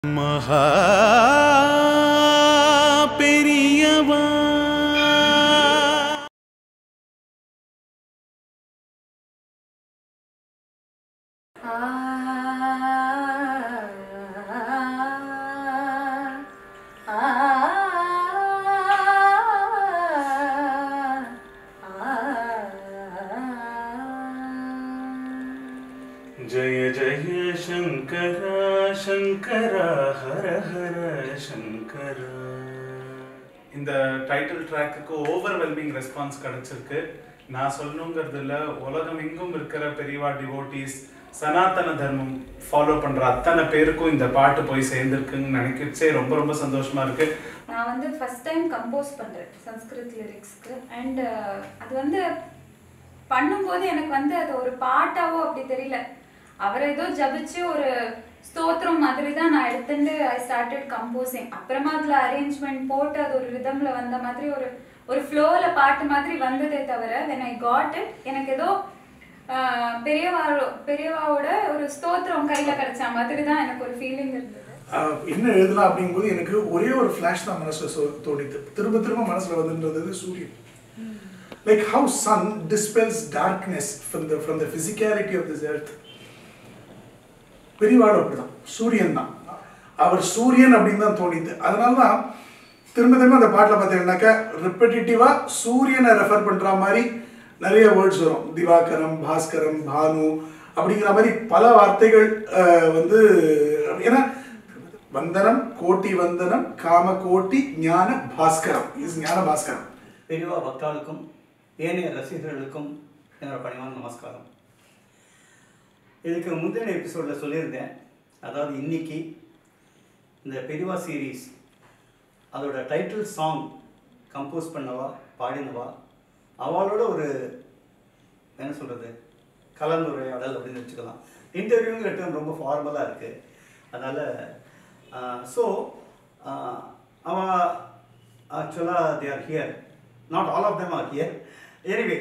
மகா பெரியவா ஜய ஜய சங்கரா சங்கரா ஹர ஹர சங்கரா இந்த டைட்டில் ட்ராக்குக்கு ஓவர்வெல்மிங் ரெஸ்பான்ஸ் கிடைச்சிருக்கு நான் சொல்லணுங்கிறது இல்ல உலகம் எங்கும் இருக்கிற பெரியவா டிவோட்டிஸ் சனாதன தர்மம் ஃபாலோ பண்ற அத்தனை பேருக்கும் இந்த பாட்டு போய் சேர்ந்திருக்குன்னு நினைக்கிறச்சே ரொம்ப ரொம்ப சந்தோஷமா இருக்கு நான் வந்து ஃபர்ஸ்ட் டைம் கம்போஸ் பண்ணுறேன் சன்ஸ்கிருத் லிரிக்ஸ்க்கு அண்ட் அது வந்து பண்ணும்போது எனக்கு வந்து அது ஒரு பாட்டாவோ அப்படி தெரியல அவர் ஏதோ ஜபிச்சு ஒரு ஸ்தோத்திரம் மாதிரி தான் நான் எடுத்துட்டு ஐ ஸ்டார்டட் கம்போசிங் அப்புறமா அதில் அரேஞ்ச்மெண்ட் போட்டு அது ஒரு ரிதமில் வந்த மாதிரி ஒரு ஒரு ஃப்ளோவில் பாட்டு மாதிரி வந்ததே தவிர வென் ஐ காட் இட் எனக்கு ஏதோ ஆஹ், பெரியவா பெரியவாவோட ஒரு ஸ்தோத்திரம் கையில் கிடைச்ச மாதிரி தான் எனக்கு ஒரு ஃபீலிங் இருந்தது ஆஹ் என்ன எழுதலாம் அப்படிங்கும்போது எனக்கு ஒரே ஒரு ஃப்ளாஷ் தான் மனசுல சொ- தோணித்து திரும்ப திரும்ப மனசுல வந்துன்றது சூரியன் like how sun dispels darkness from the from the physicality of this earth பெரியவாடு அப்படிதான் சூரியன் தான் அவர் சூரியன் அப்படின்னு தான் தோணிது அதனால தான் திரும்ப திரும்ப அந்த பாட்டில் பார்த்தீங்கன்னாக்கா ரிப்படிட்டிவாக சூரியனை ரெஃபர் பண்ணுற மாதிரி நிறைய வேர்ட்ஸ் வரும் திவாகரம் பாஸ்கரம் பானு அப்படிங்கிற மாதிரி பல வார்த்தைகள் ஆஹ், வந்து ஏன்னா வந்தனம் கோட்டி வந்தனம் காம கோட்டி ஞான பாஸ்கரம் இஸ் ஞான பாஸ்கரம் பெரியவா பக்தாளுக்கும் ஏனைய ரசிகர்களுக்கும் என்னோட பணிவான நமஸ்காரம் இதுக்கு முந்தின எபிசோடில் சொல்லியிருந்தேன் அதாவது இன்னைக்கு இந்த பெரியவா சீரீஸ் அதோட டைட்டில் சாங் கம்போஸ் பண்ணவா பாடினவா அவளோட ஒரு என்ன சொல்கிறது கலந்துரையாடல் அப்படின்னு வச்சுக்கலாம் இன்டர்வியூங்கிற term ரொம்ப ஃபார்மலாக இருக்குது அதனால் ஸோ அவன் ஆக்சுவலாக they are here not all of them are here anyway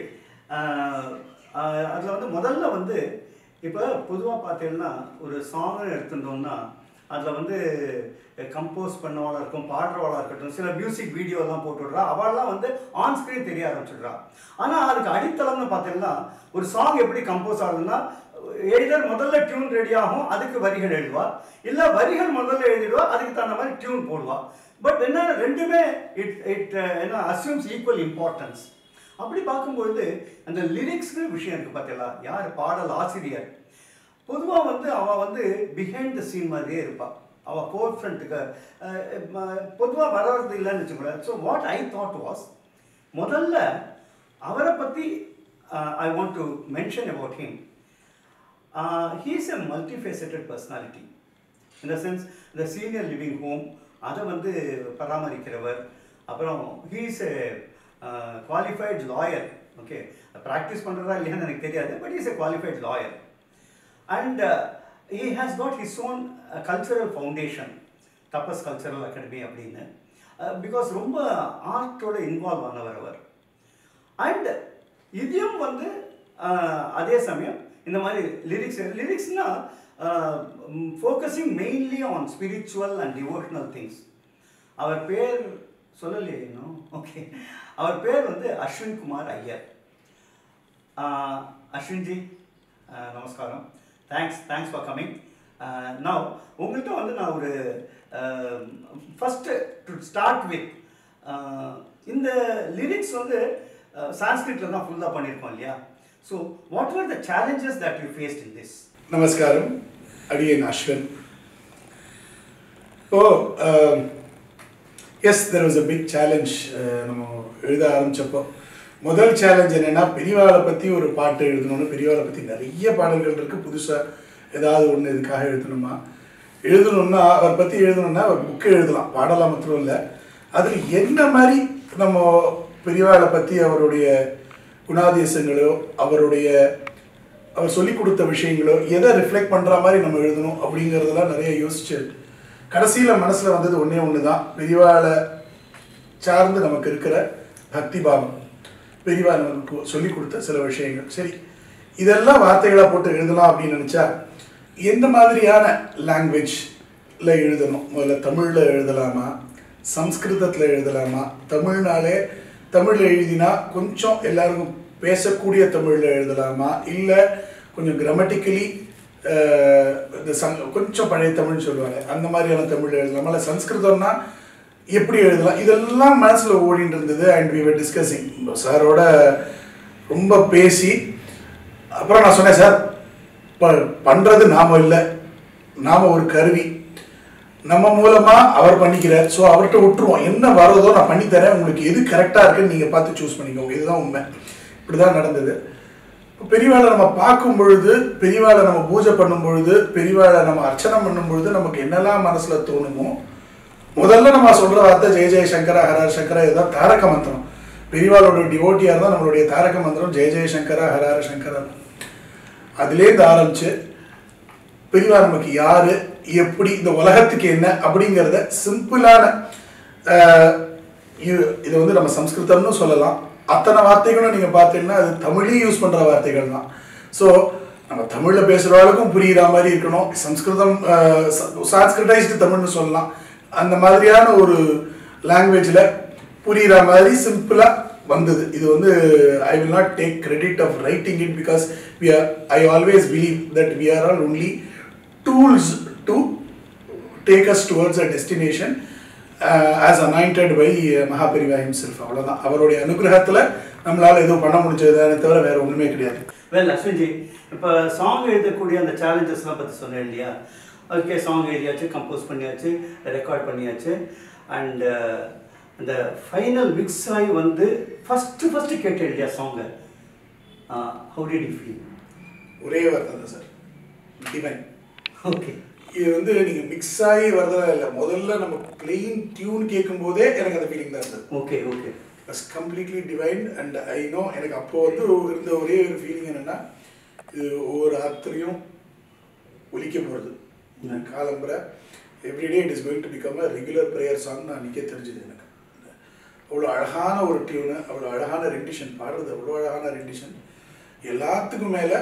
அதில் வந்து முதல்ல வந்து இப்போ பொதுவாக பார்த்தீங்கன்னா ஒரு சாங்னு எடுத்துட்டோம்னா அதில் வந்து கம்போஸ் பண்ணவாளாக இருக்கும் பாடுறவாளாக இருக்கட்டும் சில மியூசிக் வீடியோலாம் போட்டு விட்றா அவள்லாம் வந்து ஆன் ஸ்க்ரீன் தெரிய ஆரம்பிச்சிடுறா ஆனால் அதுக்கு அடித்தளம்னு பார்த்தீங்கன்னா ஒரு சாங் எப்படி கம்போஸ் ஆகுதுன்னா எய்தர் முதல்ல டியூன் ரெடி ஆகும் அதுக்கு வரிகள் எழுதுவா இல்லை வரிகள் முதல்ல எழுதிடுவா அதுக்கு தகுந்த மாதிரி டியூன் போடுவா பட் என்ன ரெண்டுமே இட் இட் என்ன அசியூம்ஸ் ஈக்குவல் இம்பார்ட்டன்ஸ் அப்படி பார்க்கும்பொழுது அந்த லிரிக்ஸ்னு விஷயம் இருக்குது பார்த்தீங்களா யார் பாடல் ஆசிரியர் பொதுவாக வந்து அவள் வந்து பிஹைண்ட் த சீன் மாதிரியே இருப்பாள் அவள் ஃபோர் ஃப்ரண்ட்டுக்கு பொதுவாக வர்றது இல்லைன்னு வச்சுக்கோங்களேன் so what I thought was முதல்ல அவரை பற்றி I want to mention about him he is a multifaceted personality இந்த சென்ஸ் இந்த சீனியர் லிவிங் ஹோம் அதை வந்து பராமரிக்கிறவர் அப்புறம் he is a qualified lawyer okay practice பண்ணுறதா இல்லையான்னு எனக்கு தெரியாது but is a qualified lawyer and he has got his own cultural foundation Tapas cultural academy அப்படின்னு பிகாஸ் ரொம்ப ஆர்ட்டோட இன்வால்வ் ஆனவர் அவர் அண்ட் இதையும் வந்து ஆஹ், அதே சமயம் இந்த மாதிரி லிரிக்ஸ் லிரிக்ஸ்னா focusing mainly on spiritual and devotional things அவர் பேர் சொல்லலையே இன்னும் ஓகே அவர் பேர் வந்து அஸ்வின் குமார் ஐயர் ஆஹ், அஸ்வின்ஜி ஆஹ், நமஸ்காரம் தேங்க்ஸ் தேங்க்ஸ் ஃபார் கம்மிங் நான் உங்கள்கிட்ட வந்து நான் ஒரு ஃபஸ்ட்டு டு ஸ்டார்ட் வித் இந்த லிரிக்ஸ் வந்து சான்ஸ்கிரிட்டில் தான் ஃபுல்லாக பண்ணியிருக்கோம் இல்லையா so what are the challenges that you faced in this நமஸ்காரம் அடியேன் Ashwin oh yes there was a big challenge நம்ம எழுத ஆரம்பிச்சப்போ முதல் சேலஞ்ச் என்னன்னா பெரியவாளை பற்றி ஒரு பாட்டு எழுதணும்னு பெரியவாளை பற்றி நிறைய பாடல்கள் இருக்குது புதுசாக ஏதாவது ஒன்று இதுக்காக எழுதணுமா எழுதணும்னா அவரை பற்றி எழுதணும்னா ஒரு புக்கு எழுதலாம் பாடலாம் மட்டும் இல்லை அதில் என்ன மாதிரி நம்ம பெரியவாளை பற்றி அவருடைய குணாதிசங்களோ அவருடைய அவர் சொல்லி கொடுத்த விஷயங்களோ எதை ரிஃப்ளெக்ட் பண்ணுற மாதிரி நம்ம எழுதணும் அப்படிங்கிறதெல்லாம் நிறைய யோசிச்சு கடைசியில் மனசில் வந்தது ஒன்றே ஒன்று தான் பெரியவாளை சார்ந்து நமக்கு இருக்கிற பக்தி பாவம் பெரியவா நமக்கு சொல்லி கொடுத்த சில விஷயங்கள் சரி இதெல்லாம் வார்த்தைகளாக போட்டு எழுதலாம் அப்படின்னு நினச்சா எந்த மாதிரியான லாங்குவேஜ் தமிழில் எழுதணும் முதல்ல தமிழில் எழுதலாமா சம்ஸ்கிருதத்தில் எழுதலாமா தமிழ்னாலே தமிழில் எழுதினா கொஞ்சம் எல்லாருக்கும் பேசக்கூடிய தமிழில் எழுதலாமா இல்லை கொஞ்சம் கிராமட்டிக்கலி இந்த சங் கொஞ்சம் பழைய தமிழ்னு சொல்லுவாங்க அந்த மாதிரியான தமிழில் எழுதலாமா இல்லை சம்ஸ்கிருதம்னா எப்படி எழுதலாம் இதெல்லாம் மனசில் ஓடிட்டு இருந்தது அண்ட் வி வர் டிஸ்கஸிங் சாரோட ரொம்ப பேசி அப்புறம் நான் சொன்னேன் சார் ப பண்ணுறது நாம இல்லை நாம் ஒரு கருவி நம்ம மூலமாக அவர் பண்ணிக்கிறார் ஸோ அவர்கிட்ட விட்டுருவோம் என்ன வர்றதோ நான் பண்ணித்தரேன் உங்களுக்கு எது கரெக்டாக இருக்குன்னு நீங்கள் பார்த்து சூஸ் பண்ணிக்கோங்க இதுதான் உண்மை இப்படி தான் நடந்தது இப்போ பெரியவாளை நம்ம பார்க்கும் பொழுது பெரியவாளை நம்ம பூஜை பண்ணும் பொழுது பெரியவாளை நம்ம அர்ச்சனை பண்ணும் பொழுது நமக்கு என்னெல்லாம் மனசில் தோணுமோ முதல்ல நம்ம சொல்கிற வார்த்தை ஜெய ஜெய சங்கரா ஹரஹர சங்கரா இதுதான் தாரக மந்திரம் பெரியவாளோட டிவோட்டியாக இருந்தால் நம்மளுடைய தாரக மந்திரம் ஜெய ஜெய சங்கரா ஹரஹர சங்கரா அதுலேருந்து ஆரம்பிச்சு பெரியவா நமக்கு யாரு எப்படி இந்த உலகத்துக்கு என்ன அப்படிங்கிறத சிம்பிளான ஆஹ், இது- இதை வந்து நம்ம சம்ஸ்கிருதம்னு சொல்லலாம் அத்தனை வார்த்தைகளும் நீங்கள் பார்த்தீங்கன்னா அது தமிழையும் யூஸ் பண்ணுற வார்த்தைகள் தான் ஸோ நம்ம தமிழில் பேசுகிறவங்களுக்கும் புரிகிற மாதிரி இருக்கணும் சம்ஸ்கிருதம் சான்ஸ்கிரிட்டைஸ்டு தமிழ்னு சொல்லலாம் அந்த மாதிரியான ஒரு லாங்குவேஜில் புரிகிற மாதிரி சிம்பிளாக வந்தது இது வந்து I will not take credit of writing it because we are I always believe that we are all only tools to take us towards a destination as anointed by Mahaperiva himself அவ்வளோதான் அவருடைய அனுகிரகத்தில் நம்மளால் எதுவும் பண்ண முடிஞ்சதுதானே தவிர வேறு ஒன்றுமே கிடையாது வெல் அஸ்வின்ஜி இப்போ சாங் எழுதக்கூடிய அந்த சேலஞ்சஸ்லாம் பற்றி சொன்னேன் இல்லையா ஓகே சாங் எழுதியாச்சு கம்போஸ் பண்ணியாச்சு ரெக்கார்ட் பண்ணியாச்சு அண்ட் அந்த ஃபைனல் மிக்ஸ் ஆகி வந்து ஃபஸ்ட்டு ஃபஸ்ட்டு கேட்டேன் இல்லையா சாங்கை ஹவு டிட் யூ ஃபீல் ஒரே வார்த்தை தான் சார் டிவைன் ஓகே இது வந்து நீங்கள் மிக்ஸ் ஆகி வரதெல்லாம் இல்லை முதல்ல நம்ம பிளெயின் டியூன் கேட்கும்போதே எனக்கு அந்த ஃபீலிங் தான் இருந்தது okay okay was completely divine and I know எனக்கு அப்போ வந்து இருந்த ஒரே ஒரு ஃபீலிங் என்னென்னா இது ஒவ்வொரு ஆத்திரையும் ஒலிக்க போகிறது காலம்புற everyday it is going to become a regular prayer song நான் அன்றைக்கே தெரிஞ்சுது எனக்கு அவ்வளோ அழகான ஒரு டியூனு அவ்வளோ அழகான ரெண்டிஷன் பாடுறது அவ்வளோ அழகான ரெண்டிஷன் எல்லாத்துக்கும் மேலே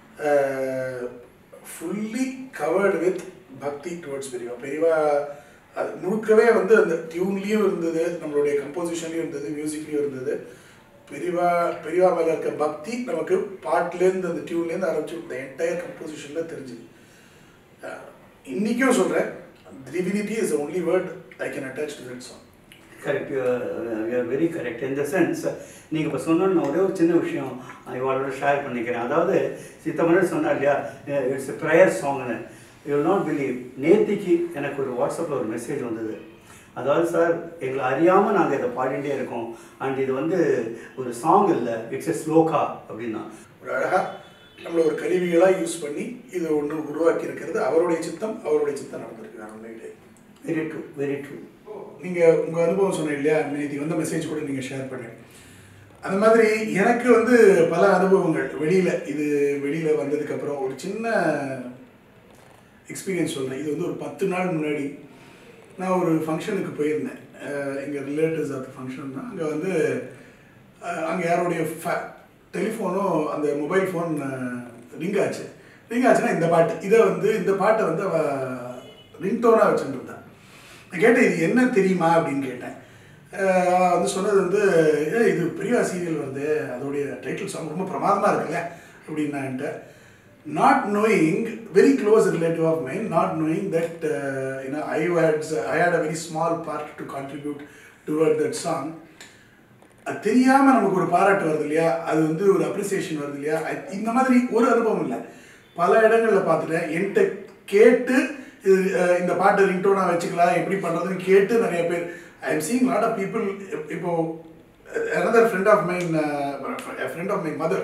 fully covered with bhakti towards Periyava Periyava அது முழுக்கவே வந்து அந்த டியூன்லேயும் இருந்தது நம்மளுடைய கம்போசிஷன்லேயும் இருந்தது மியூசிக்லேயும் இருந்தது பெரியவா பெரியவா மேலே இருக்க பக்தி நமக்கு பாட்டுலேருந்து அந்த டியூன்லேருந்து ஆரம்பிச்சு இந்த என்டையர் கம்போசிஷனில் தெரிஞ்சுது அஹ், இன்னைக்கும் சொல்கிறேன் divinity is only word I can attach to that song correct you're very correct இந்த சென்ஸ் நீங்கள் இப்போ சொன்னோன்னு ஒரே ஒரு சின்ன விஷயம் இவாளோட ஷேர் பண்ணிக்கிறேன் அதாவது சித்தமரன் சொன்னார் இல்லையா இட்ஸ் ப்ரேயர் சாங்னு யூ வில் நாட் பிலீவ் நேத்திக்கு எனக்கு ஒரு வாட்ஸ்அப்பில் ஒரு மெசேஜ் வந்தது அதாவது சார் எங்களை அறியாமல் நாங்கள் இதை பாடிட்டே இருக்கோம் அண்ட் இது வந்து ஒரு சாங் இல்லை இட்ஸ் எ ஸ்லோகா அப்படின்னா ஒரு அழகாக நம்மளை ஒரு கருவிகளாக யூஸ் பண்ணி இது ஒன்று உருவாக்கி இருக்கிறது அவருடைய சித்தம் அவருடைய சித்தம் நடந்திருக்கு வேற ஒன்றும் கிடையாது வெரி ட்ரூ வெரி ட்ரூ நீங்கள் உங்கள் அனுபவம் சொன்னீங்க இல்லையா நேற்று வந்த மெசேஜ் கூட நீங்கள் ஷேர் பண்ணேன் அந்த மாதிரி எனக்கு வந்து பல அனுபவங்கள் வெளியில் இது வெளியில் வந்ததுக்கப்புறம் ஒரு சின்ன எக்ஸ்பீரியன்ஸ் சொல்கிறேன் இது வந்து ஒரு பத்து நாள் முன்னாடி நான் ஒரு ஃபங்க்ஷனுக்கு போயிருந்தேன் எங்கள் ரிலேட்டிவ்ஸ் ஆஃப் ஃபங்க்ஷன் தான் அங்கே வந்து அங்கே யாருடைய ஃபே டெலிஃபோனும் அந்த மொபைல் ஃபோன் ரிங் ஆச்சு ரிங் ஆச்சுன்னா இந்த பாட்டு இதை வந்து இந்த பாட்டை வந்து அவ ரிங்டோனாக வச்சுட்டு இருந்தா நான் கேட்டேன் இது என்ன தெரியுமா அப்படின்னு கேட்டேன் அஹ் அவ வந்து சொன்னது வந்து "ஏ, இது பிரியா சீரியல் வருது அதோடைய டைட்டில் சாங் ரொம்ப பிரமாதமாக இருக்குல்ல அப்படின்னான்ட்டு not knowing very close relative of mine not knowing that you know I hates I had a very small part to contribute toward that song அது தெரியாமல் நமக்கு ஒரு பாராட்டு வருது இல்லையா அது வந்து ஒரு அப்ரிசியேஷன் வருது இல்லையா I- இந்த மாதிரி ஒரு அனுபவம் இல்லை பல இடங்களில் பார்த்துட்டேன் என்கிட்ட கேட்டு இது அஹ், இந்த பாட்டு ரிங்டோனாக வச்சுக்கலாம் எப்படி பண்ணுறதுன்னு கேட்டு நிறைய பேர் I am seeing lot of people இப்போ another friend of mine friend of my mother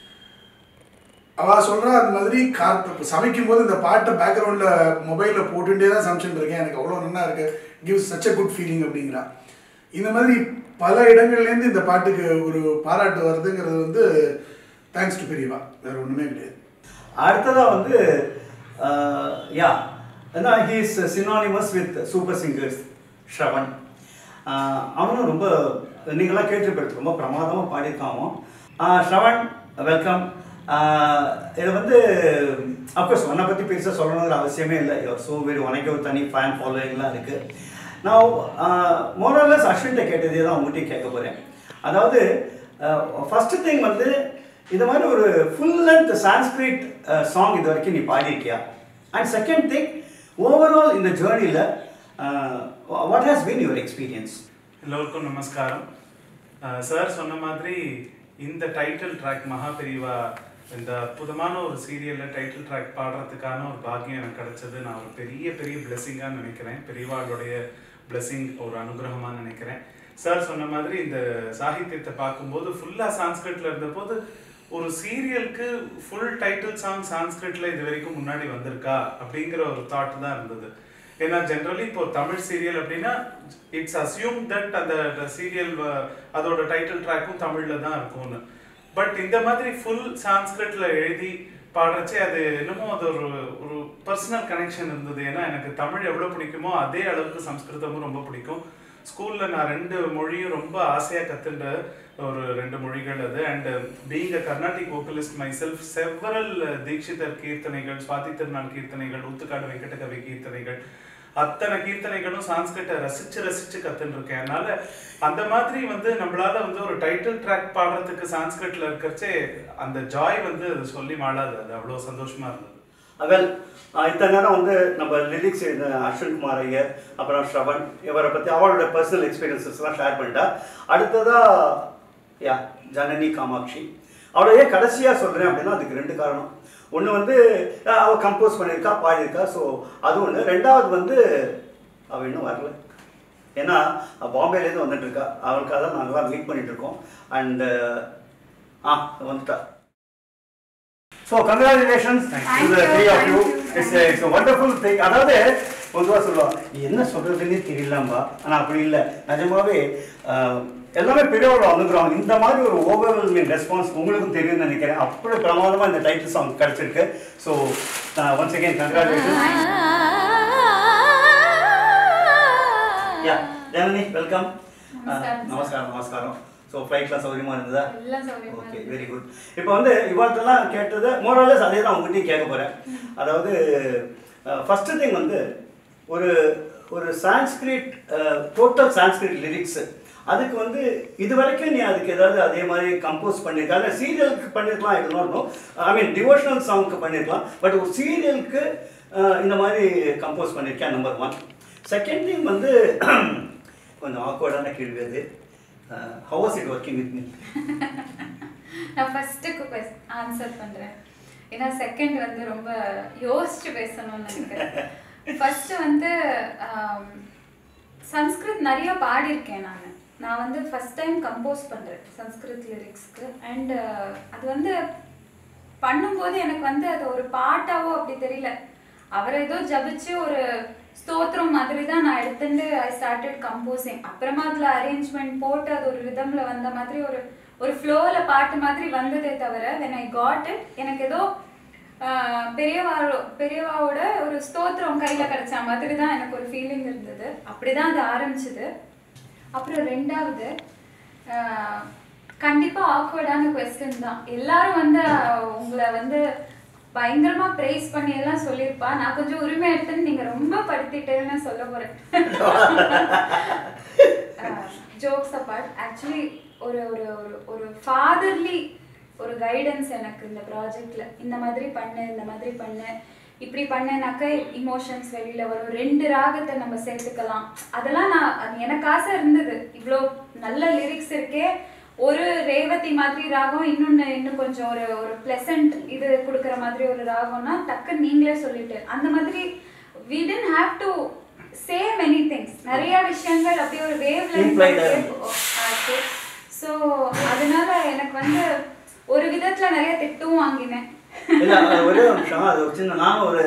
அவ சொல்றா அந்த மாதிரி கார் சமைக்கும் போது இந்த பாட்டை பேக்ரவுண்டில் மொபைலில் போட்டுட்டே தான் சமைச்சுட்டு இருக்கேன் எனக்கு அவ்வளோ நல்லா இருக்கு gives such a good feeling அப்படிங்கிறா இந்த மாதிரி பல இடங்கள்லேருந்து இந்த பாட்டுக்கு ஒரு பாராட்டு வருதுங்கிறது வந்து தேங்க்ஸ் டு பெரியவா வேற ஒன்றுமே கிடையாது அடுத்ததாக வந்து யா ஏன்னா he is synonymous with super singers Shravan ஆஹ் அவனும் ரொம்ப நீங்களாம் கேட்டிருப்பேன் ரொம்ப பிரமாதமாக பாடியிருக்கான் அவன். ஆஹ் ஸ்ரவன் வெல்கம் இது வந்து அப்கோர்ஸ் உன்னை பற்றி பெருசாக சொல்லணுங்கிற அவசியமே இல்லை யுவர் ஸோ வெரி உனக்கு ஒரு தனி ஃபேன் ஃபாலோயிங்லாம் இருக்குது நான் மோரலஸ் அஸ்வின்கிட்ட கேட்டதே தான் உங்கள்கிட்ட கேட்க போகிறேன் அதாவது ஃபஸ்ட்டு திங் வந்து இந்த மாதிரி ஒரு ஃபுல் லென்த் சான்ஸ்கிரிட் சாங் இது வரைக்கும் நீ பாடியிருக்கியா அண்ட் செகண்ட் திங் ஓவரால் இந்த ஜேர்னியில் what has been your experience எல்லோருக்கும் நமஸ்காரம் சார் சொன்ன மாதிரி இந்த டைட்டில் ட்ராக் மகாபெரிவா இந்த அற்புதமான ஒரு சீரியலில் டைட்டில் ட்ராக் பாடுறதுக்கான ஒரு பாக்கியம் எனக்கு கிடைச்சது நான் ஒரு பெரிய பெரிய பிளெஸிங்காக நினைக்கிறேன் பெரியவாளுடைய பிளெஸிங் ஒரு அனுகிரகமாக நினைக்கிறேன் சார் சொன்ன மாதிரி இந்த சாகித்யத்தை பார்க்கும்போது ஃபுல்லாக சான்ஸ்கிரிட்ல இருந்தபோது ஒரு சீரியலுக்கு ஃபுல் டைட்டில் சாங் சான்ஸ்கிரிட்ல இது வரைக்கும் முன்னாடி வந்திருக்கா அப்படிங்கிற ஒரு தாட் தான் இருந்தது ஏன்னா ஜென்ரலி இப்போ தமிழ் சீரியல் அப்படின்னா இட்ஸ் அசியூம் தட் அந்த சீரியல் அதோட டைட்டில் ட்ராக்கும் தமிழ்ல தான் இருக்கும்னு பட் இந்த மாதிரி ஃபுல் சான்ஸ்கிரிட்ல எழுதி பாடுறச்சே அது என்னமோ அது ஒரு ஒரு பர்சனல் கனெக்ஷன் இருந்தது ஏன்னா எனக்கு தமிழ் எவ்வளோ பிடிக்குமோ அதே அளவுக்கு சம்ஸ்கிருதமும் ரொம்ப பிடிக்கும் ஸ்கூல்ல நான் ரெண்டு மொழியும் ரொம்ப ஆசையா கத்துன்ற ஒரு ரெண்டு மொழிகள் அது and being a Carnatic vocalist myself several Dikshitar கீர்த்தனைகள் சுவாதி திருநாள் கீர்த்தனைகள் ஊத்துக்காடு வெங்கடகவி கீர்த்தனைகள் அத்தனை கீர்த்தனைகளும் சான்ஸ்கிரிட்டை ரசிச்சு ரசிச்சு கத்துன்னு இருக்கேன் அதனால அந்த மாதிரி வந்து நம்மளால வந்து ஒரு டைட்டில் ட்ராக் பாடுறதுக்கு சான்ஸ்கிரிட்ல இருக்கிறச்சே அந்த ஜாய் வந்து அது சொல்லி மாளாது அது அவ்வளோ சந்தோஷமா இருந்தது வெல் இத்தனை நேரம் வந்து நம்ம லிரிக்ஸ் எழுதின அஸ்வின் குமார் ஐயர் அப்புறம் ஸ்ரவன் இவரை பற்றி அவளோட பர்சனல் எக்ஸ்பீரியன்சஸ்லாம் ஷேர் பண்ணிட்டா அடுத்ததா யா ஜனனி காமாட்சி அவளை ஏன் கடைசியாக சொல்கிறேன் அப்படின்னா அதுக்கு ரெண்டு காரணம் ஒன்று வந்து அஹ், அவ கம்போஸ் பண்ணியிருக்கா பாடியிருக்கா ஸோ அது ஒன்று ரெண்டாவது வந்து அவள் இன்னும் வரல ஏன்னா அவ பாம்பேலேருந்து வந்துட்டு இருக்கா அவளுக்காக தான் நாங்களாம் மீட் பண்ணிட்டு இருக்கோம் அண்டு ஆ வந்துட்டா so congratulations Thank to the you, three of you thank you. It's it's wonderful thing அதாவது பொதுவாக சொல்லுவாள் என்ன சொல்கிறதுன்னே தெரியலம்பா ஆனால் அப்படி இல்லை நிஜமாவே ஆஹ், எல்லாமே பெரியவரோட அனுகிரகம் இந்த மாதிரி ஒரு ஓவர்வெல்மிங் ரெஸ்பான்ஸ் உங்களுக்கும் தெரியும்னு நினைக்கிறேன் அப்படி பிரமாதமாக இந்த டைட்டில் சாங் கிடச்சிருக்கு so once again congratulation yeah Janani welcome நமஸ்காரம். நமஸ்காரம் நமஸ்காரம் ஸோ ஃப்ளைட்லாம் சௌகரியமாக இருந்ததா எல்லாம் சௌகரியமா ஓகே இருந்தது. வெரி குட் இப்போ வந்து இவாள்கிட்டலாம் கேட்டது மோரலஸ் அதே தான் உங்ககிட்டயும் கேட்க போகிறேன் அதாவது ஃபஸ்ட்டு திங் வந்து ஒரு ஒரு சான்ஸ்கிரிட் டோட்டல் சான்ஸ்கிரிட் லிரிக்ஸ் அதுக்கு வந்து இது வரைக்கும் நீ அதுக்கு ஏதாவது அதே மாதிரி கம்போஸ் பண்ணியிருக்கா இல்லை சீரியலுக்கு பண்ணியிருக்கலாம் I don't know I mean devotional சாங்க்கு பண்ணியிருக்கலாம் பட் ஒரு சீரியலுக்கு இந்த மாதிரி கம்போஸ் பண்ணியிருக்கேன் நம்பர் ஒன் செகண்ட் திங் வந்து கொஞ்சம் ஆக்வர்டான கேள்வி அது how was it working with me நான் ஃபர்ஸ்ட்டுக்கு ஆன்சர் பண்றேன் ஏன்னா செகண்ட் வந்து ரொம்ப யோசிச்சு பேசணும்னு நினைக்கிறேன் ஃபர்ஸ்ட் வந்து ஆம், சன்ஸ்கிருத் நிறைய பாடியிருக்கேன் நான் நான் வந்து ஃபர்ஸ்ட் டைம் கம்போஸ் பண்றேன் சன்ஸ்கிருத் லிரிக்ஸ்க்கு அண்ட் அது வந்து பண்ணும்போது எனக்கு வந்து அது ஒரு பாட்டாவோ அப்படி தெரியல அவர் ஏதோ ஜபிச்சு ஒரு ஸ்தோத்திரம் மாதிரி தான் நான் எடுத்துட்டு ஐ ஸ்டார்டட் கம்போசிங் அப்புறமா அதில் அரேஞ்ச்மெண்ட் போட்டு அது ஒரு ரிதம்ல வந்த மாதிரி ஒரு ஒரு ஃப்ளோவில் பாட்டு மாதிரி வந்ததே தவிர when ஐ காட் it எனக்கு ஏதோ ஆஹ், பெரியவா பெரியவாவோட ஒரு ஸ்தோத்திரம் கையில கிடைச்ச மாதிரி தான் எனக்கு ஒரு ஃபீலிங் இருந்தது அப்படிதான் அது ஆரம்பிச்சது அப்புறம் ரெண்டாவது ஆஹ், கண்டிப்பா ஆக்வர்டான கொஸ்டின் தான் எல்லாரும் வந்து ஆஹ், உங்களை வந்து பயங்கரமா பிரைஸ் பண்ணி எல்லாம் சொல்லியிருப்பா நான் கொஞ்சம் உரிமை எடுத்துன்னு நீங்க ரொம்ப படுத்திட்டேன்னு சொல்ல போறேன் ஜோக்ஸ் அப்பார்ட் ஆக்சுவலி ஒரு ஒரு ஒரு ஒரு ஃபாதர்லி ஒரு கைடன்ஸ் எனக்கு இந்த ப்ராஜெக்ட்ல இந்த மாதிரி பண்ணு இந்த மாதிரி பண்ணு இப்படி பண்ணனாக்க இமோஷன்ஸ் வெளியில வரும் ரெண்டு ராகத்தை நம்ம சேர்த்துக்கலாம் அதெல்லாம் நான் அது எனக்கு ஆசை இருந்தது இவ்வளோ நல்ல லிரிக்ஸ் இருக்கே ஒரு ரேவதி மாதிரி ராகம் இன்னொன்னு இன்னும் கொஞ்சம் ஒரு ஒரு பிளசன்ட் இது கொடுக்குற மாதிரி ஒரு ராகம்னா டக்குன்னு நீங்களே சொல்லிட்டு அந்த மாதிரி we didn't have to say many things நிறைய விஷயங்கள் அப்படியே ஒரு வேவ் Implied ஆ இருந்தது. ஸோ அதனால எனக்கு வந்து ஒரு விதத்துல நிறைய திட்டும் வாங்கினேன் இல்ல அது ஒரே ஒரு நிமிஷம் அது ஒரு சின்ன நானும் ஒரு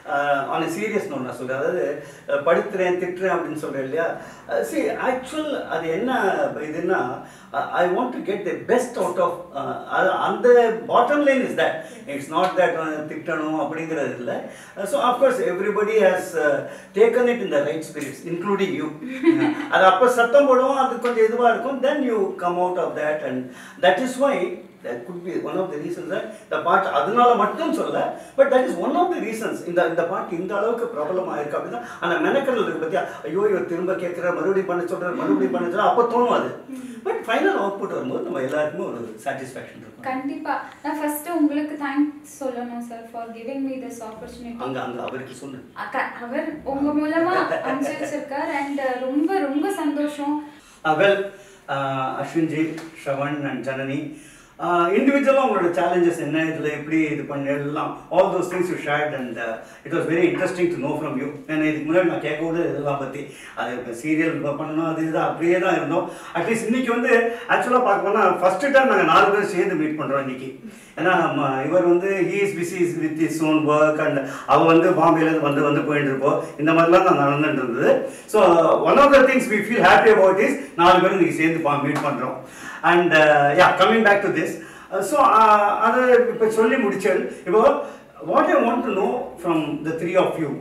ஆன் சீரியஸ் நோட் நான் சொல்கிறேன் அதாவது அஹ், படுத்துறேன் திட்டுறேன் அப்படின்னு சொல்கிறேன் இல்லையா சி ஆக்சுவல் அது என்ன இதுன்னா I want to get the best out of அந்த bottom line is that it's not that திட்டணும் அப்படிங்கிறது இல்லை so of course everybody has taken it in the right spirits including you அது அப்போ சத்தம் போடுவோம் அது கொஞ்சம் இதுவாக இருக்கும் then you come out of that and that is why that could be one of the reasons that the பாட்டு அதனால மட்டும் சொல்ல but that is one of the reasons இந்த இந்த பாட்டு இந்த அளவுக்கு பிரபலம் ஆயிருக்கு அப்படின்னா அந்த மெனக்கடல் இருக்கு பத்தியா ஐயோ இவர் திரும்ப கேட்குற மறுபடியும் பண்ண சொல்றாரு மறுபடியும் பண்ண சொல்ற அப்போ தோணும் அது பட் ஃபைனல் அவுட்புட் வரும்போது நம்ம எல்லாருக்குமே ஒரு சாட்டிஸ்ஃபேக்ஷன் இருக்கும் கண்டிப்பா நான் ஃபர்ஸ்ட் உங்களுக்கு தேங்க்ஸ் சொல்லணும் sir for giving me this opportunity அங்க அங்க அவருக்கு சொல்லு அக்கா அவர் உங்க மூலமா அனுசரிச்சிருக்கார் அண்ட் ரொம்ப ரொம்ப சந்தோஷம் வெல் அஸ்வின்ஜி ஷ்ரவன் அண்ட் ஜனனி இண்டிவிஜுவலாக உங்களோட சேலஞ்சஸ் என்ன இதில் எப்படி இது பண்ண எல்லாம் all those things you shared and it was very interesting to know from you ஏன்னா இதுக்கு முன்னாடி நான் கேட்க கூட இதெல்லாம் பற்றி அது இப்போ சீரியல் பண்ணணும் அது இது அப்படியே தான் இருந்தோம் அட்லீஸ்ட் இன்னைக்கு வந்து ஆக்சுவலாக பார்க்க போனால் ஃபஸ்ட்டு டைம் நாங்கள் நாலு பேர் சேர்ந்து மீட் பண்ணுறோம் இன்னைக்கு ஏன்னா நம்ம இவர் வந்து he is busy with is own work and அவள் வந்து பாம்பேலேருந்து வந்து வந்து போயிட்டு இருப்போம் இந்த மாதிரிலாம் நான் நடந்துட்டு இருந்தது so one of the things we feel happy about is நாலு பேரும் இன்னைக்கு சேர்ந்து மீட் பண்ணுறோம் and yeah coming back to this so அதை இப்போ சொல்லி முடிச்சேன் இப்போ what I want to know from the three of you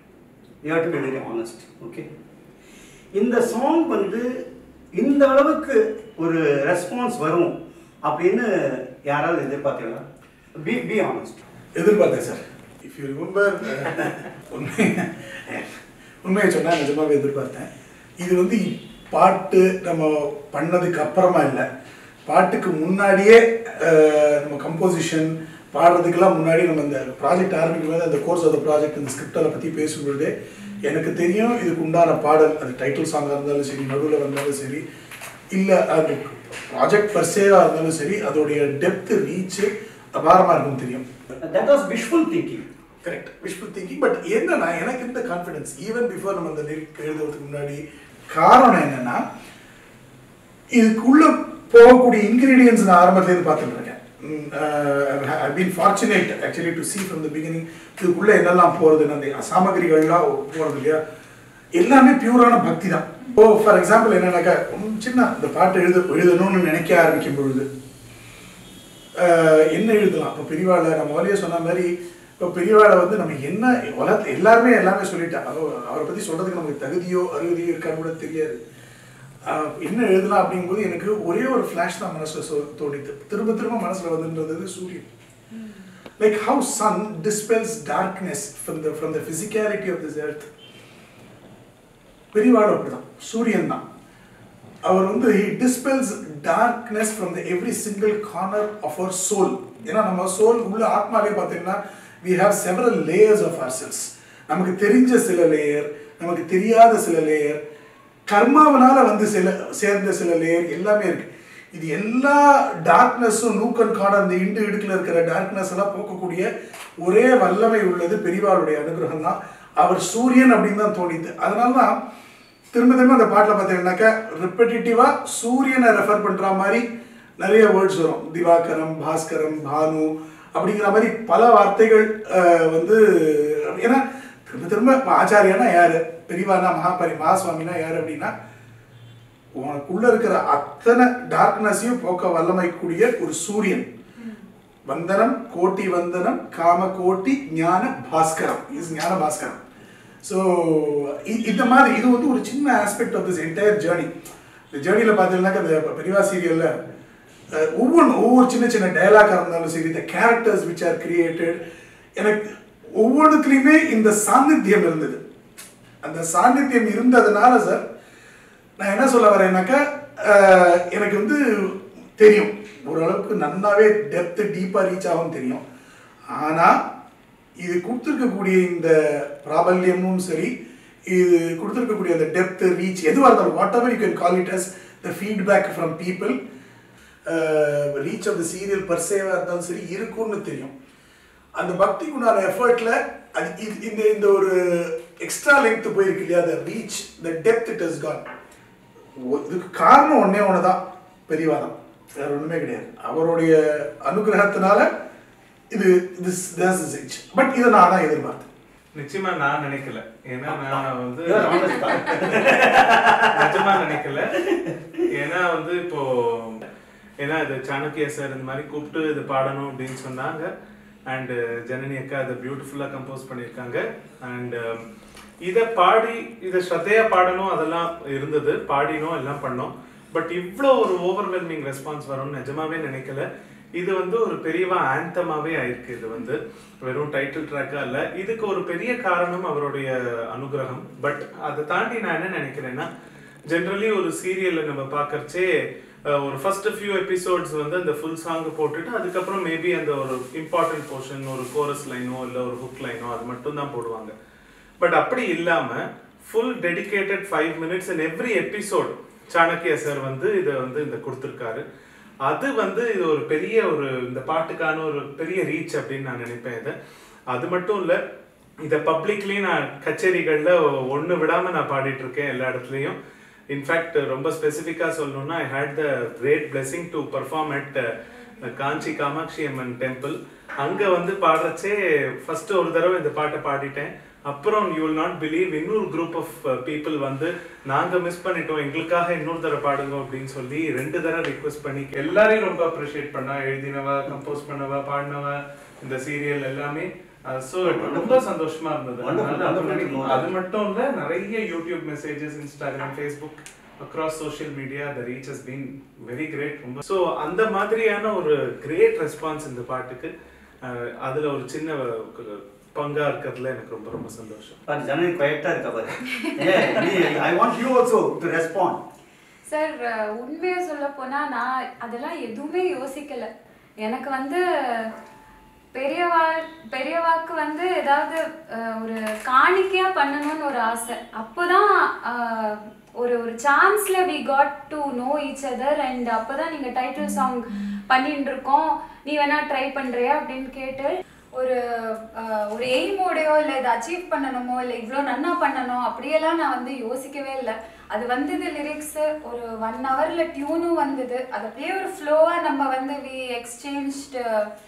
you have to be very honest okay இந்த சாங் வந்து இந்த அளவுக்கு ஒரு ரெஸ்பான்ஸ் வரும் அப்படின்னு யாராவது எதிர்பார்த்தீங்களா பி பி ஆனஸ்ட் எதிர்பார்த்தேன் சார் இஃப் யூ ரிமெம்பர் உண்மை உண்மையை சொன்னால் நிஜமாவே எதிர்பார்த்தேன் இது வந்து இப்- பாட்டு நம்ம பண்ணதுக்கு அப்புறமா இல்லை பாட்டுக்கு முன்னாடியே அஹ், நம்ம கம்போசிஷன் பாடுறதுக்கெல்லாம் முன்னாடி நம்ம இந்த ப்ராஜெக்ட் ஆரம்பிக்கும் போது அந்த கோர்ஸ் ஆஃப் ப்ராஜெக்ட் இந்த ஸ்கிரிப்டை பற்றி பேசும்பொழுது எனக்கு தெரியும் இதுக்கு உண்டான பாடல் அது டைட்டில் சாங்காக இருந்தாலும் சரி நடுவில் வந்தாலும் சரி இல்லை அது ப்ராஜெக்ட் பர்சேவாக இருந்தாலும் சரி அதோடைய டெப்த் ரீச்சு அபாரமாக இருக்கும் தெரியும் that was visual thinking correct visual thinking but என்னன்னா எனக்கு இந்த கான்ஃபிடன்ஸ் ஈவன் பிஃபோர் நம்ம அந்த லிரிக் எழுதுறதுக்கு முன்னாடி காரணம் என்னன்னா இதுக்குள்ள போகக்கூடிய இன்கிரீடியன்ஸ் நான் ஆரம்பத்துலேருந்து பார்த்துட்டு இருக்கேன் I been fortunate actually to see from the beginning இதுக்குள்ள என்னெல்லாம் போகிறதுன்னு அந்த சாமகிரிகள்லாம் போகிறது இல்லையா எல்லாமே பியூரான பக்தி தான் இப்போ ஃபார் எக்ஸாம்பிள் என்னன்னாக்கா ஒரு சின்ன இந்த பாட்டு எழுத எழுதணும்னு நினைக்க ஆரம்பிக்கும் பொழுது ஆஹ் என்ன எழுதலாம் இப்போ பெரியவாளை நம்ம முதலே சொன்ன மாதிரி இப்போ பெரியவாளை வந்து நம்ம என்ன உலகத்துல எல்லாருமே எல்லாமே சொல்லிட்டா அவர் அவரை பற்றி சொல்கிறதுக்கு நமக்கு தகுதியோ அருகதையோ இருக்கான்னு கூட தெரியாது ஆஹ் என்ன எழுதலாம் அப்படிங்கும்போது எனக்கு ஒரே ஒரு ஃப்ளாஷ் தான் மனசில் சொ தோணித்து திரும்ப திரும்ப மனசில் வந்துன்றது சூரியன் like how sun dispels darkness from the from the physicality of this earth பெரியவாளும் அப்படிதான் சூரியன் தான் அவர் வந்து he dispels darkness from the every single corner of our soul ஏன்னா நம்ம சோல் உள்ள ஆத்மாலே பார்த்தீங்கன்னா we have several layers of ourselves நமக்கு தெரிஞ்ச சில லேயர் நமக்கு தெரியாத சில லேயர் கர்மாவனால வந்து சில சேர்ந்த சில லேயர் எல்லாமே இருக்கு இது எல்லா டார்க்னஸும் நூக்கன் கார்னர் இந்த இண்டு இடுக்கில் இருக்கிற டார்க்னஸ் எல்லாம் போக்கக்கூடிய ஒரே வல்லமை உள்ளது பெரியவாளுடைய அனுகிரகம் தான் அவர் சூரியன் அப்படின்னு தான் தோணிது அதனால தான் திரும்ப திரும்ப அந்த பாட்டில் பார்த்தீங்கன்னாக்கா ரிப்படிட்டிவாக சூரியனை ரெஃபர் பண்ணுற மாதிரி நிறைய வேர்ட்ஸ் வரும் திவாகரம் பாஸ்கரம் பானு அப்படிங்கிற மாதிரி பல வார்த்தைகள் அஹ், வந்து ஏன்னா திரும்ப திரும்ப இப்ப ஆச்சாரியானா யாரு பெரியவானா மகாபரி மகாசுவாமினா யாரு அப்படின்னா உனக்குள்ள இருக்கிற அத்தனை டார்க்னஸையும் போக்க வல்லமைக்கூடிய ஒரு சூரியன் வந்தனம் கோட்டி வந்தனம் காம கோட்டி ஞான பாஸ்கரம் இஸ் ஞான பாஸ்கரம் ஸோ இந்த மாதிரி இது வந்து ஒரு சின்ன aspect of this entire journey இந்த ஜேர்னியில் பார்த்தீங்கன்னாக்கா அந்த பெரியவா சீரியலில் ஒவ்வொன்று ஒவ்வொரு சின்ன சின்ன டயலாக்காக இருந்தாலும் சரி இந்த கேரக்டர்ஸ் விச் ஆர் கிரியேட்டட் எனக்கு ஒவ்வொன்றுத்துலேயுமே இந்த சாநித்தியம் இருந்தது அந்த சாநித்தியம் இருந்ததுனால சார் நான் என்ன சொல்ல வரேன்னாக்கா அஹ், எனக்கு வந்து தெரியும் ஓரளவுக்கு நன்னாவே டெப்த்து டீப்பாக ரீச் ஆகும் தெரியும் ஆனால் இது கொடுத்துருக்கக்கூடிய இந்த பிராபல்யமும் சரி இது கொடுத்துருக்கக்கூடிய அந்த டெப்த் ரீச் எதுவாக இருந்தாலும் whatever you can call it as the feedback from people reach of the serial பர்சேவாக இருந்தாலும் சரி இருக்கும்னு தெரியும் அந்த பக்திக்கு உண்டான எஃபர்ட்ல அது இது இந்த இந்த ஒரு எக்ஸ்ட்ரா லெங்க் போயிருக்கு இல்லையா the reach the depth it is gone இதுக்கு காரணம் ஒண்ணே ஒன்று தான் பெரியவா தான் வேற ஒன்றுமே கிடையாது அவருடைய அனுகிரகத்தினால இது திஸ் திஸ் இஸ் பட் இதை நான் தான் எதிர்பார்த்தேன் நிச்சயமா நான் நினைக்கல ஏன்னா நான் வந்து You are honest, பா. நிஜமா நினைக்கல ஏன்னா வந்து இப்போ ஏன்னா இது சாணக்கிய சார் இந்த மாதிரி கூப்பிட்டு இது பாடணும் அப்படின்னு சொன்னாங்க அண்ட் ஜனனி அக்கா இதை பியூட்டிஃபுல்லாக கம்போஸ் பண்ணியிருக்காங்க அண்ட் இதை பாடி இதை ஸ்ரத்தையா பாடணும் அதெல்லாம் இருந்தது பாடினோம் எல்லாம் பண்ணோம் பட் இவ்வளோ ஒரு ஓவர்வெல்மிங் ரெஸ்பான்ஸ் வரும்னு நிஜமாவே நினைக்கல இது வந்து ஒரு பெரியவா ஆந்தமாவே ஆயிருக்கு இது வந்து வெறும் டைட்டில் ட்ராக்கா இல்ல இதுக்கு ஒரு பெரிய காரணம் அவருடைய அனுகிரகம் பட் அதை தாண்டி நான் என்ன நினைக்கிறேன்னா ஜென்ரலி ஒரு சீரியல்ல நம்ம பார்க்கறச்சே அஹ், ஒரு ஃபர்ஸ்ட் ஃபியூ எபிசோட்ஸ் வந்து அந்த ஃபுல் சாங் போட்டுட்டு அதுக்கப்புறம் மேபி அந்த ஒரு இம்பார்ட்டன்ட் போர்ஷன் ஒரு கோரஸ் லைனோ இல்லை ஒரு ஹுக் லைனோ அது மட்டும் தான் போடுவாங்க பட் அப்படி இல்லாம full dedicated five minutes in every episode Chanakya sir வந்து இதை வந்து இந்த கொடுத்துருக்காரு அது வந்து இது ஒரு பெரிய ஒரு இந்த பாட்டுக்கான ஒரு பெரிய ரீச் அப்படின்னு நான் நினைப்பேன் இதை அது மட்டும் இல்லை இதை பப்ளிக்லி நான் கச்சேரிகளில் ஒன்று விடாம நான் பாடிட்டு இருக்கேன் எல்லா இடத்துலையும் இன்ஃபேக்ட் ரொம்ப ஸ்பெசிஃபிக்காக சொல்லணும்னா I had the great blessing to perform at Kanchi Kamakshi Amman temple அங்கே வந்து பாடுறச்சே ஃபர்ஸ்ட் ஒரு தடவை இந்த பாட்டை பாடிட்டேன் அப்புறம் யூ வில் நாட் பிலீவ் இன்னொரு குரூப் ஆஃப் பீப்புள் வந்து நாங்கள் மிஸ் பண்ணிட்டோம் எங்களுக்காக இன்னொரு தடவை பாடுங்க அப்படின்னு சொல்லி ரெண்டு தடவை ரிக்வெஸ்ட் பண்ணி எல்லாரையும் ரொம்ப அப்ரிஷியேட் பண்ணா எழுதினவ கம்போஸ் பண்ணவ பாடினவ இந்த சீரியல் எல்லாமே ஸோ ரொம்ப சந்தோஷமா இருந்தது Wonderful, அதனால அது wonderful to know மட்டும்- அது மட்டும் இல்ல நிறைய YouTube messages Instagram Facebook across social media the reach has been very great ரொம்ப ஸோ அந்த மாதிரியான ஒரு கிரேட் ரெஸ்பான்ஸ் இந்த பாட்டுக்கு அஹ், அதுல ஒரு சின்ன ஒரு பங்கா இருக்கிறதுல எனக்கு ரொம்ப ரொம்ப சந்தோஷம் பாரு ஜனனி குவைட்டா இருக்கா பாரு I want you also to respond sir உண்மையை சொல்ல போனா நான் அதெல்லாம் எதுவுமே யோசிக்கல எனக்கு வந்து பெரியவா பெரியவாக்கு வந்து ஏதாவது அஹ், ஒரு காணிக்கையா பண்ணணும்னு ஒரு ஆசை அப்போதான் அஹ், ஒரு ஒரு சான்ஸ்ல we got to know each other and அப்போதான் நீங்க டைட்டில் சாங் பண்ணிட்டு இருக்கோம் நீ வேணா ட்ரை பண்றியா அப்படின்னு கேட்டு ஒரு அஹ், ஒரு எய்மோடையோ இல்லை இதை அச்சீவ் பண்ணணுமோ இல்லை இவ்வளோ நன்னா பண்ணணும் அப்படியெல்லாம் நான் வந்து யோசிக்கவே இல்லை அது வந்தது லிரிக்ஸு ஒரு ஒன் ஹவரில் டியூனும் வந்தது அது அப்படியே ஒரு ஃப்ளோவாக நம்ம வந்து வி எக்ஸ்சேஞ்ச்டு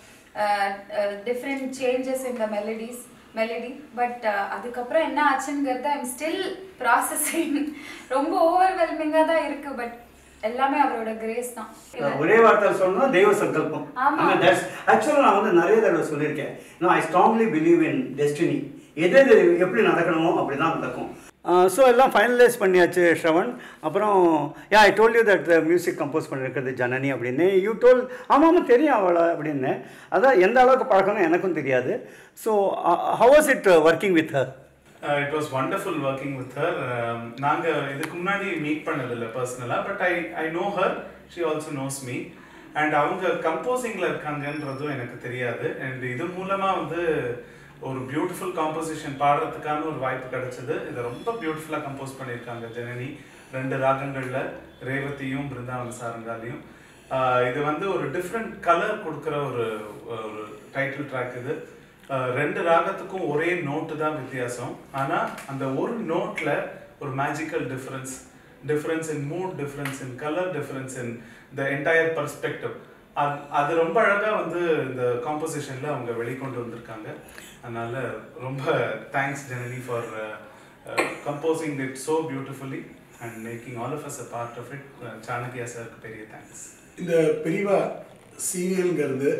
டிஃப்ரெண்ட் சேஞ்சஸ் இந்த மெலடிஸ் மெலடி பட் அதுக்கப்புறம் என்ன ஆச்சுங்கிறது ஐம் ஸ்டில் ப்ராசஸிங் ரொம்ப ஓவர்வெல்மிங்காக தான் இருக்குது பட் எல்லாமே அவரோட கிரேஸ் தான் ஒரே வார்த்தை சொல்லணும்னா தெய்வ சங்கல்பம் ஆமா. ஆக்சுவலாக நான் வந்து நிறைய தடவை சொல்லியிருக்கேன் நான் I strongly believe in destiny எது எது எப்படி நடக்கணுமோ அப்படி தான் நடக்கும் ஸோ எல்லாம் ஃபைனலைஸ் பண்ணியாச்சு ஷ்ரவன் அப்புறம் yeah I told you that music compose பண்ணியிருக்கிறது ஜனனி அப்படின்னு யூ டோல் ஆமாம் ஆமாம் தெரியும் அவளை அப்படின்னு அதான் எந்த அளவுக்கு பழக்கணும் எனக்கும் தெரியாது so how was it working with her it was wonderful working with her நாங்க இதுக்கு முன்னாடி மீட் பண்ணதில்லை பர்சனலா but I I know her she also knows me and அவங்க கம்போசிங்ல இருக்காங்கன்றதும் எனக்கு தெரியாது அண்ட் இது மூலமா வந்து ஒரு பியூட்டிஃபுல் காம்போசிஷன் பாடுறதுக்கான ஒரு வாய்ப்பு கிடைச்சது இதை ரொம்ப பியூட்டிஃபுல்லாக கம்போஸ் பண்ணியிருக்காங்க ஜனனி ரெண்டு ராகங்கள்ல ரேவதியும் பிருந்தாவன சாரங்காலையும் ஆஹ் இது வந்து ஒரு டிஃப்ரெண்ட் கலர் கொடுக்குற ஒரு ஒரு டைட்டில் ட்ராக் இது ஆஹ் ரெண்டு ராகத்துக்கும் ஒரே நோட்டு தான் வித்தியாசம் ஆனா அந்த ஒரு நோட்ல ஒரு magical difference difference in mood difference in colour difference in the entire perspective அது ரொம்ப அழகா வந்து இந்த காம்போசிஷன்ல அவங்க வெளிக்கொண்டு வந்திருக்காங்க அதனால ரொம்ப thanks Janani for composing it so beautifully and making all of us a part of it Chanakya சாருக்கு பெரிய தேங்க்ஸ் இந்த பெரியவா சீரியல்ங்கிறது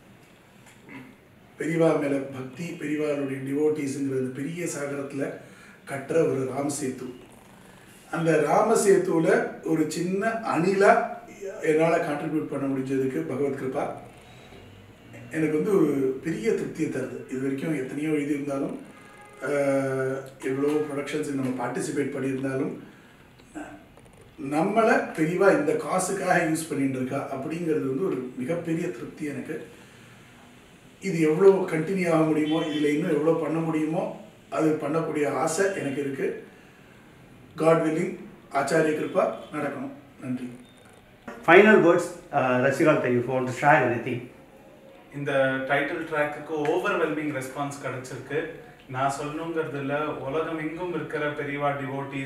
பெரியவா மேல பக்தி பெரியவாளுடைய டிவோட்டிஸுங்கிறது பெரிய சாகரத்துல கட்டுற ஒரு ராமசேத்து அந்த ராமசேத்துவில் ஒரு சின்ன அணிலா என்னால் கான்ட்ரிபியூட் பண்ண முடிஞ்சதுக்கு பகவத் கிருபா எனக்கு வந்து ஒரு பெரிய திருப்தியை தருது இது வரைக்கும் எத்தனையோ எழுதியிருந்தாலும் ஆஹ், எவ்வளவோ ப்ரொடக்ஷன்ஸ் நம்ம பார்ட்டிசிபேட் பண்ணியிருந்தாலும் நம்மளை பெரியவா இந்த காசுக்காக யூஸ் பண்ணிட்டு இருக்கா அப்படிங்கிறது வந்து ஒரு மிகப்பெரிய திருப்தி எனக்கு இது எவ்வளோ கண்டினியூ ஆக முடியுமோ இதில் இன்னும் எவ்வளோ பண்ண முடியுமோ அது பண்ணக்கூடிய ஆசை எனக்கு இருக்குது காட் வில்லிங் ஆச்சாரிய கிருப்பா நடக்கணும் நன்றி ஃபைனல் வேர்ட்ஸ் ரசிகால் you want to share any இந்த டைட்டில் ட்ராக்குக்கு ஓவர்வெல்மிங் ரெஸ்பான்ஸ் கிடைச்சிருக்கு நான் சொல்லணுங்கிறது இல்ல உலகம் எங்கும் இருக்கிற பெரியவா டிவோட்டிஸ்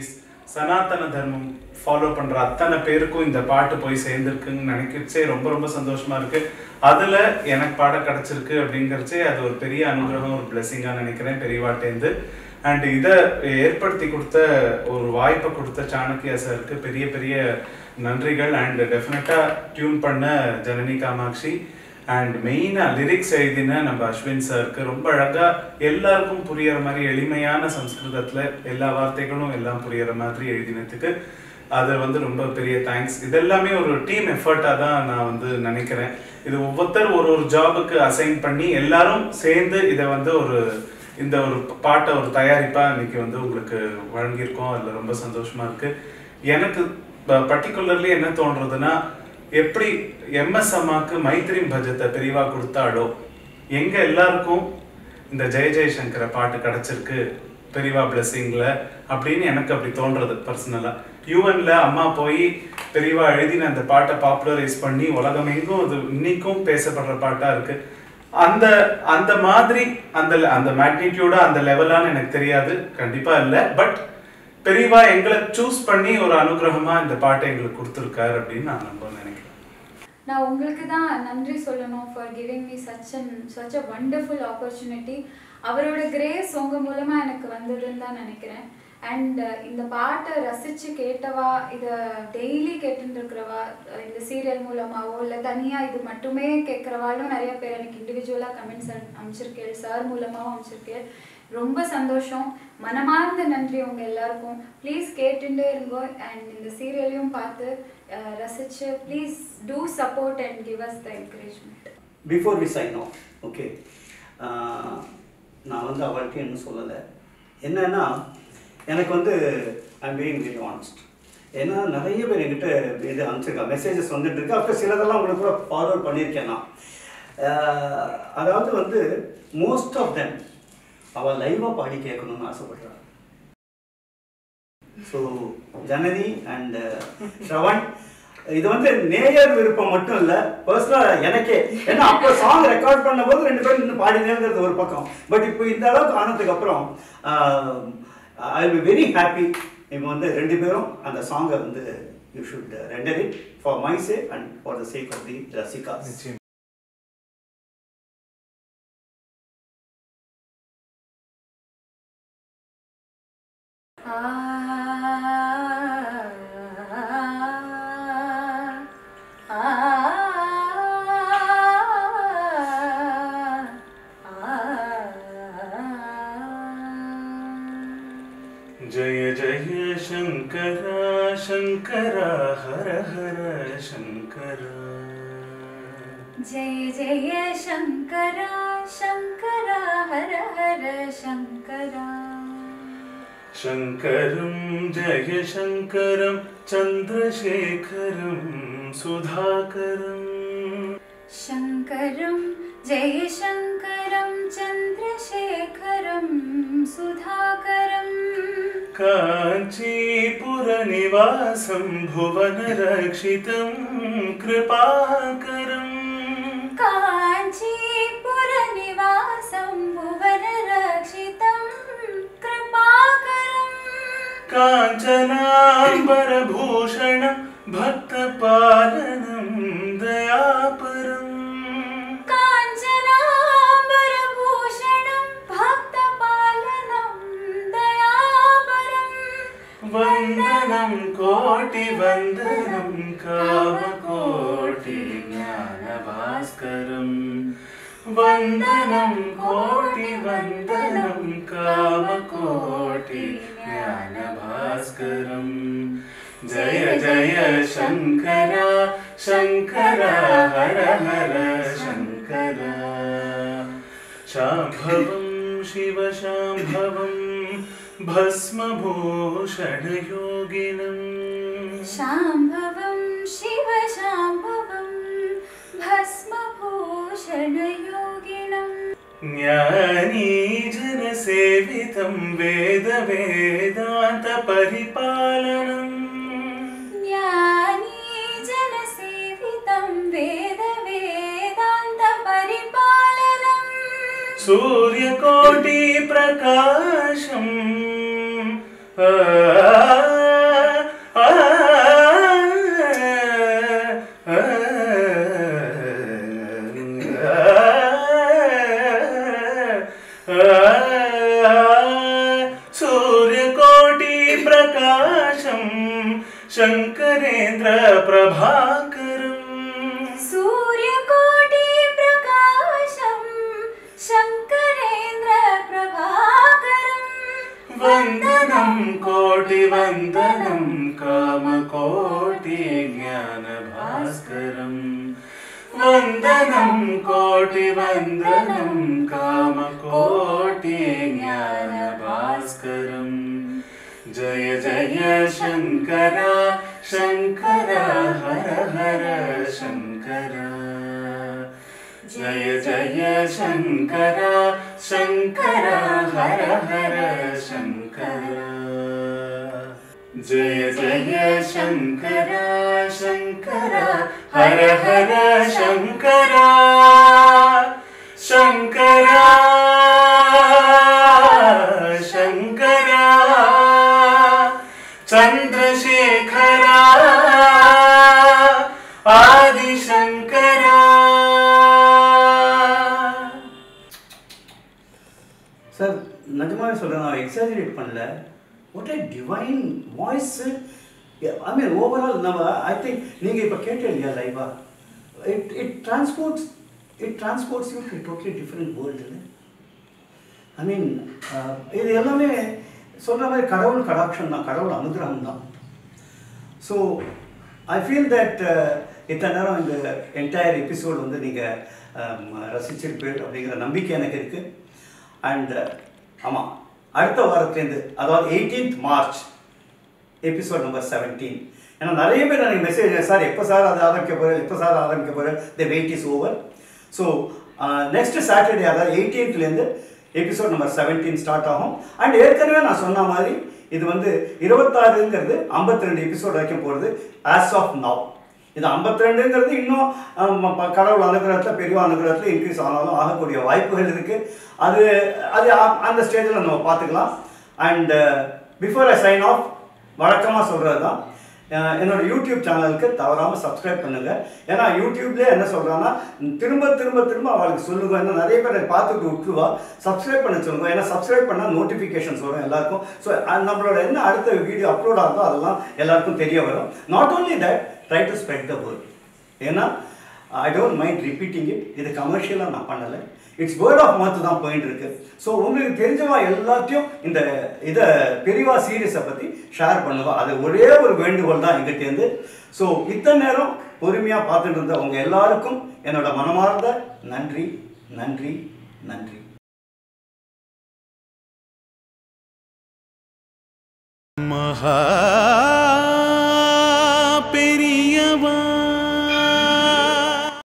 சனாதன தர்மம் ஃபாலோ பண்ற அத்தனை பேருக்கும் இந்த பாட்டு போய் சேர்ந்துருக்குன்னு நினைக்கிறச்சே ரொம்ப ரொம்ப சந்தோஷமா இருக்கு அதுல எனக்கு பாட கிடைச்சிருக்கு அப்படிங்கறச்சே அது ஒரு பெரிய அனுகிரகம் ஒரு பிளெஸிங்கா நினைக்கிறேன் பெரியவாட்டேந்து அண்ட் இதை ஏற்படுத்தி கொடுத்த ஒரு வாய்ப்பை கொடுத்த சாணக்கியா சாருக்கு பெரிய பெரிய நன்றிகள் அண்ட் டெஃபினட்டா டியூன் பண்ண ஜனனி காமாட்சி அண்ட் மெயினாக லிரிக்ஸ் எழுதின நம்ம அஸ்வின் சாருக்கு ரொம்ப அழகா எல்லாருக்கும் புரியற மாதிரி எளிமையான சம்ஸ்கிருதத்துல எல்லா வார்த்தைகளும் எல்லாம் புரியற மாதிரி எழுதினதுக்கு அது வந்து ரொம்ப பெரிய தேங்க்ஸ் இதெல்லாமே ஒரு டீம் எஃபர்ட்டாக தான் நான் வந்து நினைக்கிறேன் இது ஒவ்வொருத்தர் ஒரு ஒரு ஜாபுக்கு அசைன் பண்ணி எல்லாரும் சேர்ந்து இதை வந்து ஒரு இந்த ஒரு பாட்டை ஒரு தயாரிப்பா இன்னைக்கு வந்து உங்களுக்கு வழங்கியிருக்கோம் அதில் ரொம்ப சந்தோஷமா இருக்கு எனக்கு பர்டிகுலர்லி என்ன தோன்றதுன்னா எப்படி எம்எஸ் அம்மாக்கு மைத்ரி பஜத்தை பெரிவா கொடுத்தாலோ எங்க எல்லாருக்கும் இந்த ஜெய ஜெயசங்கர பாட்டு கிடைச்சிருக்கு பெரிவா பிளெஸிங்ல அப்படின்னு எனக்கு அப்படி தோன்றது பர்சனலா யூஎன்ல அம்மா போய் பெரியவா எழுதின அந்த பாட்டை பாப்புலரைஸ் பண்ணி உலகமெங்கும் அது இன்னைக்கும் பேசப்படுற பாட்டா இருக்கு அந்த அந்த மாதிரி அந்த அந்த மேக்னிடியூடா அந்த லெவலான்னு எனக்கு தெரியாது கண்டிப்பா இல்ல பட் பெரியவா எங்களை சூஸ் பண்ணி ஒரு அனுகிரகமா இந்த பாட்டை எங்களுக்கு கொடுத்துருக்காரு அப்படின்னு நான் ரொம்ப நினைக்கிறேன் நான் உங்களுக்கு தான் நன்றி சொல்லணும் for giving me such an such a wonderful opportunity அவரோட கிரேஸ் உங்கள் மூலமாக எனக்கு வந்ததுன்னு தான் நினைக்கிறேன் அண்ட் இந்த பாட்டை ரசித்து கேட்டவா இதை டெய்லி கேட்டுட்டு இருக்கிறவா இந்த சீரியல் மூலமாகவோ இல்லை தனியாக இது மட்டுமே கேட்குறவாலும் நிறைய பேர் எனக்கு இண்டிவிஜுவலாக கமெண்ட்ஸ் அமைச்சிருக்கேன் சார் மூலமாகவும் அமைச்சிருக்கேன் ரொம்ப சந்தோஷம் மனமார்ந்த நன்றி உங்கள் எல்லாருக்கும் ப்ளீஸ் கேட்டுட்டே இருங்கோ அண்ட் இந்த சீரியலையும் பார்த்து அஹ், ரசிச்சு please do support and give us the encouragement before we sign off okay நான் வந்து அவளுக்கு என்ன சொல்லலை என்னன்னா எனக்கு வந்து ஐம் பீயிங் வெரி ஆனஸ்ட் ஏன்னா நிறைய பேர் என்கிட்ட இது அனுப்பிச்சிருக்கா மெசேஜஸ் வந்துட்டு இருக்கு அப்புறம் சிலதெல்லாம் உங்களுக்கு கூட ஃபார்வர்ட் பண்ணியிருக்கேன் நான் ஆஹ் அதாவது வந்து மோஸ்ட் ஆஃப் தெம் அவள் லைவாக பாடி கேட்கணும்னு ஆசைப்படுறாள் ஸோ ஜனனி அண்ட் ஸ்ரவன் இது வந்து நேயர் விருப்பம் மட்டும் இல்ல பர்சனலா எனக்கே ஏன்னா அப்போ சாங் ரெக்கார்ட் பண்ணும்போது ரெண்டு பேரும் இன்னும் பாடினேங்கிறது ஒரு பக்கம் பட் இப்போ இந்த அளவுக்கு ஆனதுக்கு அப்புறம் ஐ பி வெரி ஹாப்பி இப்போ வந்து ரெண்டு பேரும் அந்த சாங்கை வந்து you should render it for my sake and for the sake of the rasikas நிச்சயம் जय जय शङ्कर शङ्कर हर हर शङ्कर जय जय शङ्करा शङ्करा हर हर शङ्करा शङ्करं जय शङ्करं चन्द्रशेखरं सुधाकरम् शङ्करं जय शङ्करं चन्द्रशेखरं सुधाकरम् काञ्चीपुरनिवासं भुवनरक्षितं कृपाकरम् काञ्चीपुरनिवासं भुवनरक्षितं कृपाकरम् काञ्चनाम्बरभूषणं भक्तपालनं दयापरम् काञ्चनाम्बरभूषणं भक्तपालनं दयापरम् वन्दनं कोटिवन्दनं कामकोटि ज्ञानभास्करम् वन्दनं कोटिवन्दनं कामकोटि ज्ञानभास्करम् जय जय शङ्कर शङ्कर हर हर शङ्कर शाम्भवं शिवशाम्भवं भस्मभूषणयोगिनम् शाम्भवं शिवशाम्भवं भस्मभूषणयोगिनम् ज्ञानीजनसेवितं वेदवेदान्तपरिपालनम् ज्ञानी जनसेवितं वेदवेदान्तपरिपालनम् सूर्यकोटिप्रकाशम् आ प्रकाशं शङ्करेन्द्रप्रभाकरम् सूर्यकोटि प्रकाशं शङ्करेन्द्र प्रभाकरम् वन्दनं कोटिवन्दनं कामकोटि ज्ञानभास्करम् वन्दनं कोटिवन्दनं कामकोटि ज्ञानभास्करम् जय जय शङ्कर शङ्कर हर हर शङ्कर जय जय शङ्कर शङ्कर हर हर शङ्कर जय जय शङ्कर शङ्कर हर हर शङ्कर शङ्कर शङ्कर चन्द्रशेखर आदिशङ्कर சார் நிஜமாவே சொல்கிறேன் நான் எக்ஸாஜரேட் பண்ணல what a divine voice I mean overall நம்ம ஐ திங்க் நீங்கள் இப்போ கேட்டேன் இல்லையா லைவா it it transports it transports you to totally different world I mean இது எல்லாமே சொல்கிற மாதிரி கடவுள் கடாட்சம் தான் கடவுள் அனுகிரகம் தான் ஸோ ஐ ஃபீல் தட் இத்தனை நேரம் இந்த என்டையர் எபிசோட் வந்து நீங்கள் ரசிச்சிருப்பீர்கள் அப்படிங்கிற நம்பிக்கை எனக்கு இருக்குது அண்ட் ஆமாம் அடுத்த வாரத்துலேருந்து அதாவது eighteenth March episode number seventeen ஏன்னா நிறைய பேர் எனக்கு மெசேஜ் சார் எப்போ சார் அது ஆரம்பிக்க போகிறேன் எப்போ சார் ஆரம்பிக்க போகிறேன் the wait is over so next Saturday அதாவது எயிட்டீன்த்லேருந்து எபிசோட் நம்பர் செவன்டீன் ஸ்டார்ட் ஆகும் அண்ட் ஏற்கனவே நான் சொன்ன மாதிரி இது வந்து இருபத்தாறுங்கிறது ஐம்பத்தி ரெண்டு எபிசோட் வரைக்கும் போகிறது ஆஸ் ஆஃப் நவ் இது ஐம்பத்தி ரெண்டுங்கிறது இன்னும் ஆம், ப- கடவுள் அனுகிரகத்தில் பெரியவா அனுகிரகத்தில் இன்க்ரீஸ் ஆனாலும் ஆகக்கூடிய வாய்ப்புகள் இருக்குது அது அது அ- அந்த ஸ்டேஜில் நம்ம பார்த்துக்கலாம் and before I sign off வழக்கமாக சொல்கிறது தான் அஹ், என்னோட யூடியூப் சேனலுக்கு தவறாமல் சப்ஸ்கிரைப் பண்ணுங்கள் ஏன்னா யூடியூப்லேயே என்ன சொல்கிறாங்கன்னா திரும்ப திரும்ப திரும்ப அவளுக்கு சொல்லுங்க ஏன்னா நிறைய பேர் அதை பார்த்துட்டு விட்டுருவா சப்ஸ்கிரைப் பண்ண சொல்லுங்க ஏன்னா சப்ஸ்கிரைப் பண்ணால் நோட்டிஃபிகேஷன்ஸ் வரும் எல்லாருக்கும் ஸோ நம்மளோட என்ன அடுத்த வீடியோ அப்லோட் ஆகுதோ அதெல்லாம் எல்லாருக்கும் தெரிய வரும் not only that try to spread the word ஏன்னா I don't mind repeating it இது கமர்ஷியலாக நான் பண்ணலை இட்ஸ் வேர்ட் ஆஃப் மவுத் தான் போயிட்டு இருக்கு ஸோ உங்களுக்கு தெரிஞ்சவா எல்லாத்தையும் இந்த இதை பெரியவா சீரியஸை பற்றி ஷேர் பண்ணுவா அது ஒரே ஒரு வேண்டுகோள் தான் எங்கிட்டேருந்து ஸோ இத்தனை நேரம் பொறுமையாக பார்த்துட்டு இருந்த உங்க எல்லாருக்கும் என்னோட மனமார்ந்த நன்றி நன்றி நன்றி மகா